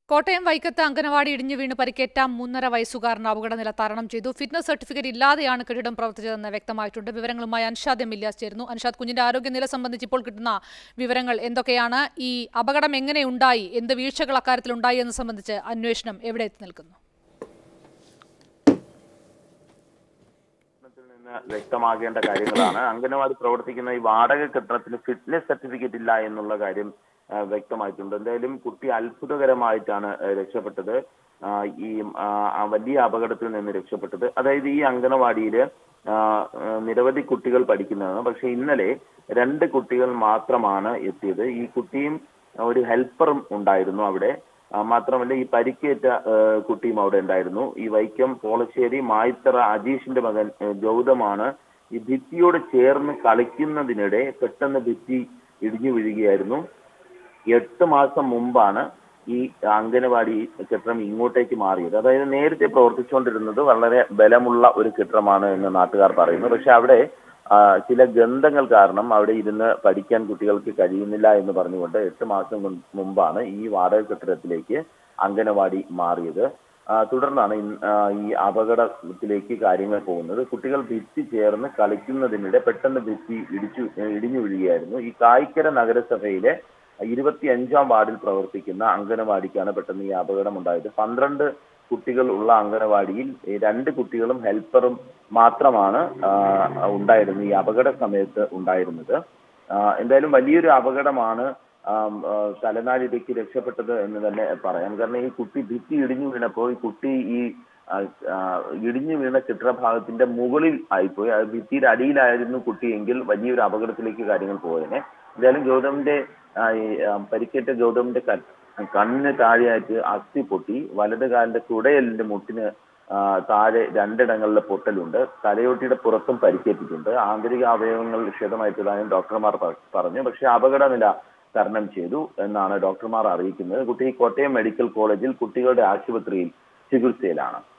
കോട്ടയം വൈക്കത്ത് അംഗനവാടി ഇടിഞ്ഞു വീണ് പരിക്കേറ്റ മൂന്നര വയസ്സുകാരന് അപകടനില തരണം ചെയ്തു ഫിറ്റ്നസ് സർട്ടിഫിക്കറ്റ് ഇല്ലാതെയാണ് കെട്ടിടം പ്രവർത്തിച്ചതെന്ന് വ്യക്തമായിട്ടുണ്ട് വിവരങ്ങളുമായി അൻഷാദ് എം ഇല്യാസ് ചേരുന്നു അൻഷാദ് കുഞ്ഞിന്റെ ആരോഗ്യനില സംബന്ധിച്ച് ഇപ്പോൾ കിട്ടുന്ന വിവരങ്ങൾ എന്തൊക്കെയാണ് ഈ അപകടം എങ്ങനെ ഉണ്ടായി എന്ത് വീഴ്ചകൾ അക്കാര്യത്തിൽ ഉണ്ടായി എന്ന് സംബന്ധിച്ച് അന്വേഷണം എവിടെ എത്തി നിൽക്കുന്നു ത്തിൽ നിന്ന് വ്യക്തമാകേണ്ട കാര്യങ്ങളാണ് അംഗനവാടി പ്രവർത്തിക്കുന്ന ഈ വാടക കെട്ടിടത്തിന് ഫിറ്റ്നസ് സർട്ടിഫിക്കറ്റ് ഇല്ല എന്നുള്ള കാര്യം ആ, വ്യക്തമായിട്ടുണ്ട് എന്തായാലും കുട്ടി അത്ഭുതകരമായിട്ടാണ് ആ, രക്ഷപ്പെട്ടത് ആ, ഈ ആ, ആ വലിയ അപകടത്തിൽ നിന്ന് രക്ഷപ്പെട്ടത് അതായത് ഈ അംഗനവാടിയില് ആ, ആ, നിരവധി കുട്ടികൾ പഠിക്കുന്നതാണ് പക്ഷെ ഇന്നലെ രണ്ട് കുട്ടികൾ മാത്രമാണ് എത്തിയത് ഈ കുട്ടിയും ഒരു ഹെൽപ്പറും ഉണ്ടായിരുന്നു അവിടെ ആ, മാത്രമല്ല ഈ പരിക്കേറ്റ ആ, കുട്ടിയും അവിടെ ഉണ്ടായിരുന്നു ഈ വൈക്കം പോളശ്ശേരി മായിത്തറ അജീഷിന്റെ മകൻ ആ, ഗൗതമാണ് ഈ ഭിത്തിയോട് ചേർന്ന് കളിക്കുന്നതിനിടെ പെട്ടെന്ന് ഭിത്തി ഇടിഞ്ഞു വീഴുകയായിരുന്നു എട്ട് മാസം മുമ്പാണ് ഈ അംഗനവാടി കെട്ടിടം ഇങ്ങോട്ടേക്ക് മാറിയത് അതായത് നേരത്തെ പ്രവർത്തിച്ചുകൊണ്ടിരുന്നത് വളരെ ബലമുള്ള ഒരു കെട്ടിടമാണ് എന്ന് നാട്ടുകാർ പറയുന്നു പക്ഷെ അവിടെ ആ, ചില ഗന്ധങ്ങൾ കാരണം അവിടെ ഇരുന്ന് പഠിക്കാൻ കുട്ടികൾക്ക് കഴിയുന്നില്ല എന്ന് പറഞ്ഞുകൊണ്ട് എട്ട് മാസം മുൻ- മുമ്പാണ് ഈ വാടക കെട്ടിടത്തിലേക്ക് അംഗനവാടി മാറിയത് ആ, തുടർന്നാണ് ഇൻ- ആ, ഈ അപകടത്തിലേക്ക് കാര്യങ്ങൾ പോകുന്നത് കുട്ടികൾ ഭിത്തി ചേർന്ന് കളിക്കുന്നതിനിടെ പെട്ടെന്ന് ഭിത്തി ഇടിച്ചു ഇടിഞ്ഞു വീഴുകയായിരുന്നു ഈ കായിക്കര നഗരസഭയിലെ ഇരുപത്തി അഞ്ചാം വാർഡിൽ പ്രവർത്തിക്കുന്ന അംഗനവാടിക്കാണ് പെട്ടെന്ന് ഈ അപകടം ഉണ്ടായത് പന്ത്രണ്ട് കുട്ടികൾ ഉള്ള അംഗനവാടിയിൽ ഈ രണ്ട് കുട്ടികളും ഹെൽപ്പറും മാത്രമാണ് ആ, ഉണ്ടായിരുന്നത് ഈ അപകട സമയത്ത് ഉണ്ടായിരുന്നത് ആ, എന്തായാലും വലിയൊരു അപകടമാണ് ആം, ആ, തലനാരിഴയ്ക്ക് രക്ഷപ്പെട്ടത് എന്ന് തന്നെ പറയാം കാരണം ഈ കുട്ടി ഭിത്തി ഇടിഞ്ഞു വീണപ്പോൾ ഈ കുട്ടി ഈ ആ, ആ, ഇടിഞ്ഞു വീണ ചിത്രഭാഗത്തിന്റെ മുകളിൽ ആയിപ്പോയി അത് ഭിത്തിയുടെ അടിയിലായിരുന്നു കുട്ടിയെങ്കിൽ വലിയൊരു അപകടത്തിലേക്ക് കാര്യങ്ങൾ പോയേനെ എന്തായാലും ഗൗതമിന്റെ ആ, ഈ, ആ, പരിക്കേറ്റ ഗൗതമിന്റെ ക- കണ്ണിന് താഴെയായിട്ട് അസ്ഥി പൊട്ടി വലത് കാലിന്റെ തുടയലിന്റെ മുട്ടിന് ആ, താഴെ രണ്ടിടങ്ങളിലെ പൊട്ടലുണ്ട് തലയോട്ടിയുടെ പുറത്തും പരിക്കേറ്റിട്ടുണ്ട് ആന്തരിക അവയവങ്ങൾ ക്ഷതമായിട്ടതായും ഡോക്ടർമാർ പ- പറഞ്ഞു പക്ഷെ അപകടനില തരണം ചെയ്തു എന്നാണ് ഡോക്ടർമാർ അറിയിക്കുന്നത് കുട്ടി കോട്ടയം മെഡിക്കൽ കോളേജിൽ കുട്ടികളുടെ ആശുപത്രിയിൽ ചികിത്സയിലാണ്